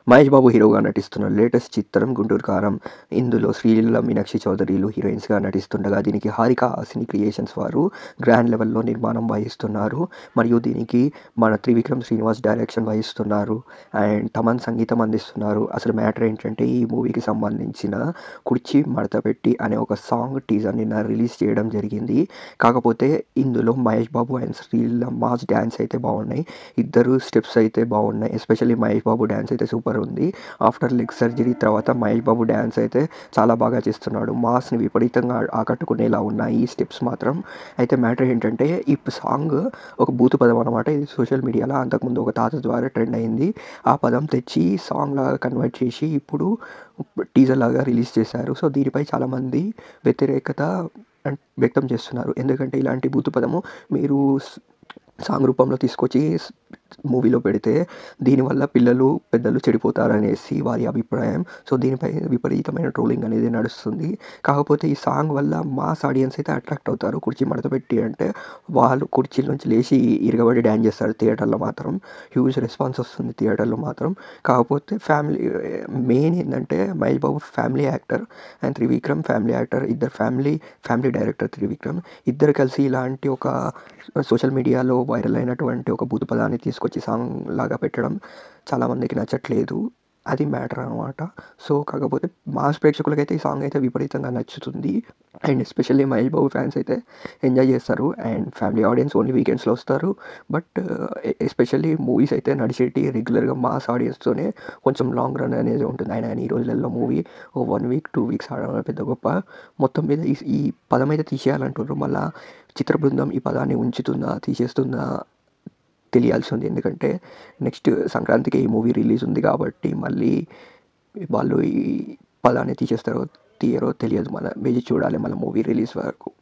మహేష్ బాబు హీరోగా నటిస్తున్న లేటెస్ట్ చిత్రం గుంటూరు కారం ఇందులో శ్రీలీల మీనాక్షి చౌదరిలు హీరోయిన్స్గా నటిస్తుండగా దీనికి హారిక హాసిని క్రియేషన్స్ వారు గ్రాండ్ లెవెల్లో నిర్మాణం వహిస్తున్నారు మరియు దీనికి మన త్రివిక్రమ్ శ్రీనివాస్ డైరెక్షన్ వహిస్తున్నారు అండ్ తమన్ సంగీతం అందిస్తున్నారు అసలు మ్యాటర్ ఏంటంటే ఈ మూవీకి సంబంధించిన కుర్చీ మడత పెట్టి అనే ఒక సాంగ్ టీజర్ నిన్న రిలీజ్ చేయడం జరిగింది కాకపోతే ఇందులో Mahesh Babu and Sreeleela mass dance అయితే బాగున్నాయి ఇద్దరు స్టెప్స్ అయితే బాగున్నాయి ఎస్పెషల్లీ మహేష్ బాబు డ్యాన్స్ అయితే సూపర్ ఉంది ఆఫ్టర్ లెగ్ సర్జరీ తర్వాత మహేష్ బాబు డ్యాన్స్ అయితే చాలా బాగా చేస్తున్నాడు మాస్ని విపరీతంగా ఆకట్టుకునేలా ఉన్నాయి ఈ స్టెప్స్ మాత్రం అయితే మ్యాటర్ ఏంటంటే ఈ సాంగ్ ఒక బూతు పదం అనమాట ఇది సోషల్ మీడియాలో అంతకుముందు ఒక తాత ద్వారా ట్రెండ్ అయింది ఆ పదం తెచ్చి సాంగ్ లాగా కన్వర్ట్ చేసి ఇప్పుడు టీజర్ లాగా రిలీజ్ చేశారు సో దీనిపై చాలామంది వ్యతిరేకత అన్- వ్యక్తం చేస్తున్నారు ఎందుకంటే ఇలాంటి బూతు పదము మీరు స్- సాంగ్ రూపంలో తీసుకొచ్చి స్- మూవీలో పెడితే దీనివల్ల పిల్లలు పెద్దలు చెడిపోతారనేసి వారి అభిప్రాయం సో దీనిపై విపరీతమైన ట్రోలింగ్ అనేది నడుస్తుంది కాకపోతే ఈ సాంగ్ వల్ల మాస్ ఆడియన్స్ అయితే అట్రాక్ట్ అవుతారు కుర్చీ మడత పెట్టి అంటే వాళ్ళు కుర్చీల నుంచి లేచి ఇరగబడి డ్యాన్స్ చేస్తారు థియేటర్లో మాత్రం హ్యూజ్ రెస్పాన్స్ వస్తుంది థియేటర్లో మాత్రం కాకపోతే ఫ్యామిలీ మెయిన్ ఏంటంటే Mahesh Babu family actor and Trivikram family actor ఇద్దరు ఫ్యామిలీ ఫ్యామిలీ డైరెక్టర్ త్రివిక్రమ్ ఇద్దరు కలిసి ఇలాంటి ఒక సోషల్ మీడియాలో వైరల్ అయినటువంటి ఒక బూతు పదాన్ని తీసుకొచ్చి సాంగ్ లాగా పెట్టడం చాలామందికి నచ్చట్లేదు అది మ్యాటర్ అనమాట సో కాకపోతే మాస్ ప్రేక్షకులకైతే ఈ సాంగ్ అయితే విపరీతంగా నచ్చుతుంది and especially Mahesh Babu fans అయితే ఎంజాయ్ చేస్తారు అండ్ ఫ్యామిలీ ఆడియన్స్ ఓన్లీ వీకెండ్స్లో వస్తారు బట్ ఎస్పెషల్లీ మూవీస్ అయితే నడిచేటి రెగ్యులర్గా మాస్ ఆడియన్స్తోనే కొంచెం లాంగ్ రన్ అనేది ఉంటుంది ఆయన ఈ రోజులలో మూవీ ఓ వన్ వీక్ టూ వీక్స్ ఆడడం పెద్ద గొప్ప మొత్తం మీద ఈ ఈ పదం అయితే తీసేయాలంటున్నారు మళ్ళీ చిత్ర బృందం ఈ పదాన్ని ఉంచుతుందా తీసేస్తుందా తెలియాల్సి ఉంది ఎందుకంటే నెక్స్ట్ సంక్రాంతికి ఈ మూవీ రిలీజ్ ఉంది కాబట్టి మళ్ళీ వాళ్ళు ఈ పదాన్ని తీసేస్తారో తీయరో తెలియదు మన వేచి చూడాలి మన మూవీ రిలీజ్ వరకు